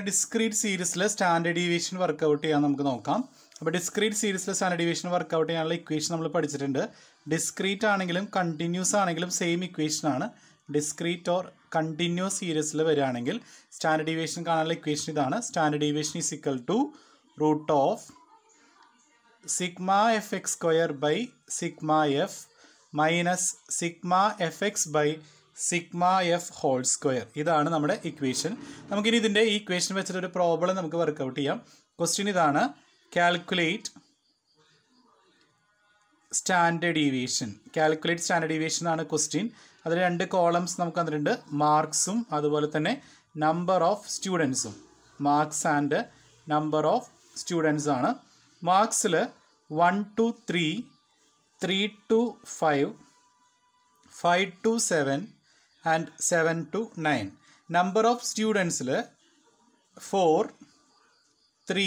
discrete സീരീസിൽ standard deviation workout ചെയ്യാൻ നമുക്ക് നോക്കാം അപ്പോൾ ഡിസ്ക്രീറ്റ് സീരീസിൽ സ്റ്റാൻഡേർഡ് ഡീവിയേഷൻ വർക്കൗട്ട് ചെയ്യാനുള്ള ഇക്വേഷൻ നമ്മൾ പഠിച്ചിട്ടുണ്ട് ഡിസ്ക്രീറ്റ് ആണെങ്കിലും കണ്ടിന്യൂസ് ആണെങ്കിലും സെയിം ഇക്വേഷൻ ആണ് ഡിസ്ക്രീറ്റ് ഓർ കണ്ടിന്യൂസ് സീരീസിൽ വരികയാണെങ്കിൽ സ്റ്റാൻഡേർഡ് ഡീവിയേഷൻ കാണാനുള്ള ഇക്വേഷൻ ഇതാണ് standard deviation is equal to root of sigma f x square by sigma f minus sigma f x by sigma f whole square ഇതാണ് നമ്മുടെ equation നമുക്കിനി ഇതിൻ്റെ ഈ ഇക്വേഷൻ വെച്ചിട്ട് ഒരു പ്രോബ്ലം നമുക്ക് വർക്കൗട്ട് ചെയ്യാം ക്വസ്റ്റ്യൻ ഇതാണ് calculate standard deviation calculate standard deviation ആണ് ക്വസ്റ്റ്യൻ അതിൽ രണ്ട് കോളംസ് നമുക്ക് തന്നിട്ടുണ്ട് മാർക്സും അതുപോലെ തന്നെ നമ്പർ ഓഫ് സ്റ്റുഡൻസും marks and number of students ആണ് മാർക്സിൽ one two three three two five five two seven and seven two nine number of സ്റ്റുഡൻസിൽ four three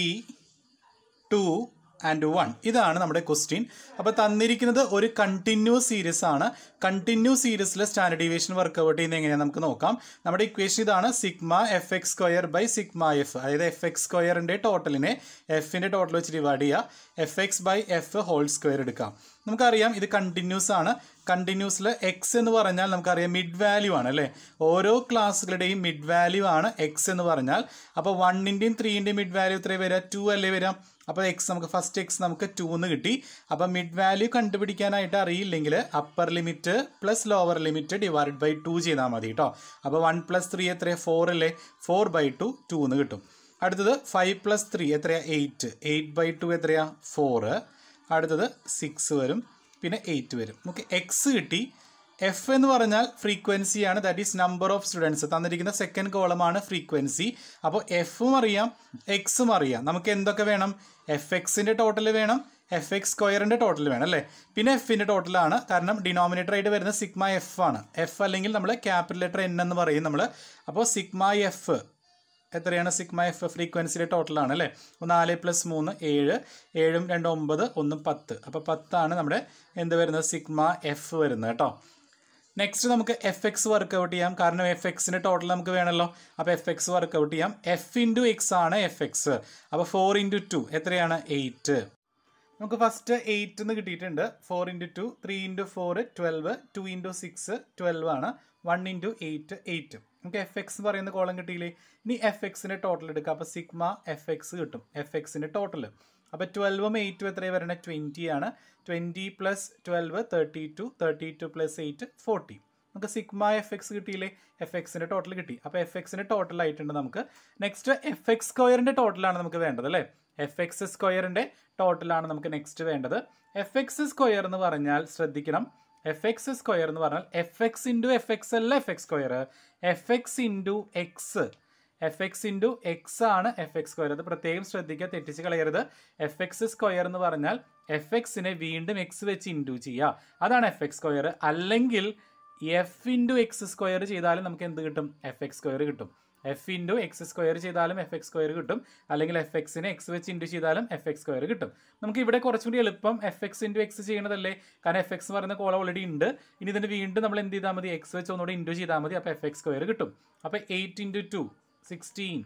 two and one ഇതാണ് നമ്മുടെ ക്വസ്റ്റ്യൻ അപ്പോൾ തന്നിരിക്കുന്നത് ഒരു കണ്ടിന്യൂസ് സീരീസ് ആണ് കണ്ടിന്യൂസ് സീരീസിലെ സ്റ്റാൻഡേർഡ് ഡീവിയേഷൻ വർക്കൗട്ട് ചെയ്യുന്നത് എങ്ങനെയാണ് നമുക്ക് നോക്കാം നമ്മുടെ ഇക്വേഷൻ ഇതാണ് sigma f x square by sigma f അതായത് എഫ് എക്സ് സ്ക്വയറിൻ്റെ ടോട്ടലിനെ എഫിൻ്റെ ടോട്ടൽ വെച്ച് ഡിവൈഡ് ചെയ്യുക f x by f whole square എടുക്കാം നമുക്കറിയാം ഇത് കണ്ടിന്യൂസ് ആണ് കണ്ടിന്യൂസിൽ എക്സ് എന്ന് പറഞ്ഞാൽ നമുക്കറിയാം മിഡ് വാല്യൂ ആണ് അല്ലേ ഓരോ ക്ലാസ്സുകളുടെയും മിഡ് വാല്യൂ ആണ് എക്സ് എന്ന് പറഞ്ഞാൽ അപ്പോൾ വണ്ണിൻ്റെയും ത്രീൻ്റെയും മിഡ് വാല്യൂ എത്രയും വരിക ടു അല്ലേ വരാം അപ്പോൾ എക്സ് നമുക്ക് ഫസ്റ്റ് എക്സ് നമുക്ക് ടു എന്ന് കിട്ടി അപ്പോൾ മിഡ് വാല്യൂ കണ്ടുപിടിക്കാനായിട്ട് അറിയില്ലെങ്കിൽ upper limit plus lower limit divide by two ചെയ്താൽ മതി കേട്ടോ അപ്പോൾ വൺ പ്ലസ് ത്രീ എത്രയാണ് ഫോർ അല്ലേ ഫോർ ബൈ ടു ടു എന്ന് കിട്ടും അടുത്തത് ഫൈവ് പ്ലസ് ത്രീ എത്രയാ എയ്റ്റ് എയ്റ്റ് ബൈ ടു എത്രയാ ഫോറ് അടുത്തത് സിക്സ് വരും പിന്നെ എയ്റ്റ് വരും നമുക്ക് എക്സ് കിട്ടി എഫ് എന്ന് പറഞ്ഞാൽ ഫ്രീക്വൻസിയാണ് that is number of students തന്നിരിക്കുന്ന സെക്കൻഡ് കോളമാണ് ഫ്രീക്വൻസി അപ്പോൾ എഫും അറിയാം എക്സും അറിയാം നമുക്ക് എന്തൊക്കെ വേണം എഫ് എക്സിൻ്റെ ടോട്ടൽ വേണം എഫ് എക്സ് സ്ക്വയറിൻ്റെ ടോട്ടൽ വേണം അല്ലേ പിന്നെ എഫിൻ്റെ ടോട്ടലാണ് കാരണം ഡിനോമിനേറ്റർ ആയിട്ട് വരുന്ന സിഗ്മ എഫ് ആണ് എഫ് അല്ലെങ്കിൽ നമ്മൾ ക്യാപിറ്റൽ ലെറ്റർ എൻ എന്ന് പറയും നമ്മൾ അപ്പോൾ സിഗ്മ എഫ് എത്രയാണ് സിഗ്മ എഫ് ഫ്രീക്വൻസിയുടെ ടോട്ടലാണ് അല്ലേ അപ്പോൾ നാല് പ്ലസ് മൂന്ന് ഏഴ് ഏഴും രണ്ട് ഒമ്പത് ഒന്നും പത്ത് അപ്പോൾ പത്താണ് നമ്മുടെ എന്ത് വരുന്നത് സിഗ്മ എഫ് വരുന്നത് കേട്ടോ നെക്സ്റ്റ് നമുക്ക് എഫ് എക്സ് വർക്കൗട്ട് ചെയ്യാം കാരണം എഫ് എക്സിൻ്റെ ടോട്ടൽ നമുക്ക് വേണമല്ലോ അപ്പോൾ എഫ് എക്സ് വർക്കൗട്ട് ചെയ്യാം എഫ് ഇൻറ്റു എക്സ് ആണ് എഫ് എക്സ് അപ്പോൾ ഫോർ ഇൻറ്റു ടു എത്രയാണ് എയ്റ്റ് നമുക്ക് ഫസ്റ്റ് എയ്റ്റ് എന്ന് കിട്ടിയിട്ടുണ്ട് four into two three into four twelve two into six twelve ആണ് വൺ ഇൻറ്റു എയ്റ്റ് എയ്റ്റ് നമുക്ക് എഫ് എക്സ് എന്ന് പറയുന്ന കോളം കിട്ടിയില്ലേ ഇനി എഫ് എക്സിൻ്റെ ടോട്ടൽ എടുക്കുക അപ്പോൾ സിഗ്മ എഫ് എക്സ് കിട്ടും എഫ് എക്സിൻ്റെ ടോട്ടൽ അപ്പോൾ ട്വൽവും എയ്റ്റും എത്രയാണ് വരണത് ട്വൻറ്റി ആണ് twenty plus twelve thirty two thirty two plus eight forty നമുക്ക് സിഗ്മ എഫ് എക്സ് കിട്ടിയില്ലേ എഫ് എക്സിൻ്റെ ടോട്ടൽ കിട്ടി അപ്പോൾ എഫ് എക്സിൻ്റെ ടോട്ടൽ ആയിട്ടുണ്ട് നമുക്ക് നെക്സ്റ്റ് എഫ് എക്സ് സ്ക്വയറിൻ്റെ ടോട്ടലാണ് നമുക്ക് വേണ്ടത് അല്ലേ എഫ് എക്സ് സ്ക്വയറിൻ്റെ ടോട്ടലാണ് നമുക്ക് നെക്സ്റ്റ് വേണ്ടത് എഫ് എക്സ് സ്ക്വയർ എന്ന് പറഞ്ഞാൽ ശ്രദ്ധിക്കണം എഫ് എക്സ് സ്ക്വയർ എന്ന് പറഞ്ഞാൽ f x into f x അല്ല f x square f x into x f x into x ആണ് എഫ് എക്സ് സ്ക്വയർ അത് പ്രത്യേകം ശ്രദ്ധിക്കുക തെറ്റിച്ച് കളയരുത് എഫ് എക്സ് സ്ക്വയർ എന്ന് പറഞ്ഞാൽ എഫ് എക്സിനെ വീണ്ടും എക്സ് വെച്ച് ഇൻറ്റു ചെയ്യുക അതാണ് എഫ് എക്സ് സ്ക്വയർ അല്ലെങ്കിൽ എഫ് ഇൻറ്റു എക്സ് സ്ക്വയർ ചെയ്താലും നമുക്ക് എന്ത് കിട്ടും എഫ് എക്സ് സ്ക്വയർ കിട്ടും എഫ് ഇൻറ്റു എക്സ് സ്ക്വയർ ചെയ്താലും എഫ് എക്സ് സ്ക്വയർ കിട്ടും അല്ലെങ്കിൽ എഫ് എക്സിനെ എക്സ് വെച്ച് ഇൻറ്റു ചെയ്താലും എഫ് എക്സ് സ്ക്വയർ കിട്ടും നമുക്ക് ഇവിടെ കുറച്ചും കൂടി എളുപ്പം എഫ് എക്സ് ഇൻറ്റു എക്സ് ചെയ്യണതല്ലേ കാരണം എഫ് എക്സ് പറയുന്ന കോളം ഓൾറെഡി ഉണ്ട് ഇനി ഇതിന് വീണ്ടും നമ്മൾ എന്ത് ചെയ്താൽ മതി എക്സ് വെച്ച് ഒന്നുകൂടി ഇൻറ്റു ചെയ്താൽ മതി അപ്പോൾ എഫ് എക്സ് സ്ക്വയർ കിട്ടും അപ്പോൾ eight into two sixteen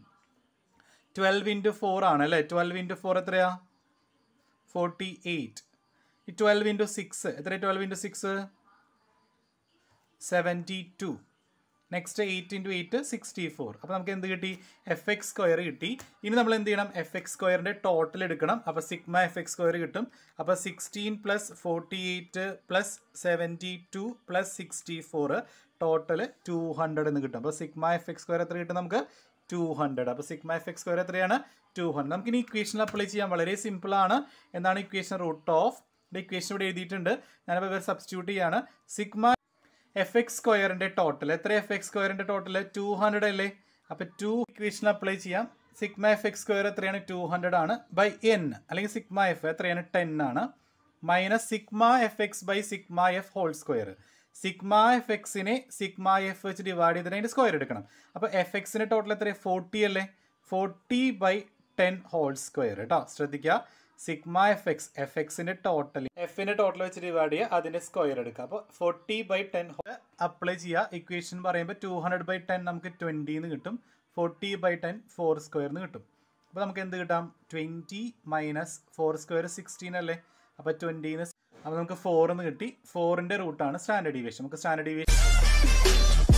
twelve into four ആണ് അല്ലേ ട്വൽവ് ഇൻറ്റു ഫോർ എത്രയാ ഫോർട്ടി എയ്റ്റ് ഈ ട്വൽവ് ഇൻറ്റു സിക്സ് എത്ര twelve into six seventy two next eight into eight sixty four അപ്പോൾ നമുക്ക് എന്ത് കിട്ടി എഫ് എക്സ് സ്ക്വയർ കിട്ടി ഇനി നമ്മൾ എന്ത് ചെയ്യണം എഫ് എക്സ് സ്ക്വയറിൻ്റെ ടോട്ടൽ എടുക്കണം അപ്പോൾ സിഗ്മ എഫ് എക്സ് സ്ക്വയർ കിട്ടും അപ്പോൾ sixteen plus forty eight plus seventy two plus sixty four total two hundred എന്ന് കിട്ടും അപ്പോൾ സിഗ്മ എഫ് എക്സ് സ്ക്വയർ എത്ര കിട്ടും നമുക്ക് ടു ഹൺഡ്രഡ് അപ്പോൾ സിഗ്മ എഫ് എക്സ് സ്ക്വയർ എത്രയാണ് ടു ഹൺഡ്രഡ് നമുക്ക് ഇനി ഇക്വേഷൻ അപ്ലൈ ചെയ്യാൻ വളരെ സിമ്പിളാണ് എന്താണ് ഇക്വേഷൻ റൂട്ട് ഓഫ് ഇക്വേഷൻ ഇവിടെ എഴുതിയിട്ടുണ്ട് ഞാനപ്പോൾ ഇവർ സബ്സ്റ്റിറ്റ്യൂട്ട് ചെയ്യാണ് സിഗ്മ എഫ് എക്സ് സ്ക്വയറിൻ്റെ ടോട്ടൽ എത്ര എഫ് എക്സ് സ്ക്വയറിൻ്റെ ടോട്ടൽ ടു ഹൺഡ്രഡ് അല്ലേ അപ്പോൾ ടു ഇക്വേഷൻ അപ്ലൈ ചെയ്യാം സിഗ്മ എഫ് എക്സ് സ്ക്വയർ എത്രയാണ് ടു ഹൺഡ്രഡ് ആണ് ബൈ എൻ അല്ലെങ്കിൽ സിഗ്മ എഫ് എത്രയാണ് ടെൻ ആണ് minus sigma f x by sigma f whole square sigma f എക്സിനെ സിഗ്മ എഫ് വെച്ച് ഡിവൈഡ് ചെയ്തിട്ട് അതിൻ്റെ സ്ക്വയർ എടുക്കണം അപ്പോൾ എഫ് എക്സിൻ്റെ ടോട്ടൽ എത്രയാണ് ഫോർട്ടി അല്ലേ forty by ten whole square കേട്ടോ ശ്രദ്ധിക്കുക സിഗ്മ എഫ് എക്സ് എഫ് എക്സിന്റെ ടോട്ടൽ എഫിന്റെ ടോട്ടൽ വെച്ച് ഡിവൈഡ് ചെയ്യുക അതിന്റെ സ്ക്വയർ എടുക്കുക അപ്പോൾ ഫോർട്ടി ബൈ ടെൻ അപ്ലൈ ചെയ്യുക ഇക്വേഷൻ പറയുമ്പോൾ ടു ഹൺഡ്രഡ് ബൈ ടെൻ നമുക്ക് ട്വൻറ്റി എന്ന് കിട്ടും forty by ten four square എന്ന് കിട്ടും അപ്പോൾ നമുക്ക് എന്ത് കിട്ടാം twenty minus four square sixteen അല്ലേ അപ്പോൾ ട്വൻറ്റീന്ന് അപ്പോൾ നമുക്ക് ഫോർ എന്ന് കിട്ടി ഫോറിൻ്റെ റൂട്ടാണ് സ്റ്റാൻഡേർഡ് ഡീവിയേഷൻ നമുക്ക് സ്റ്റാൻഡേർഡ് ഡീവിയേഷൻ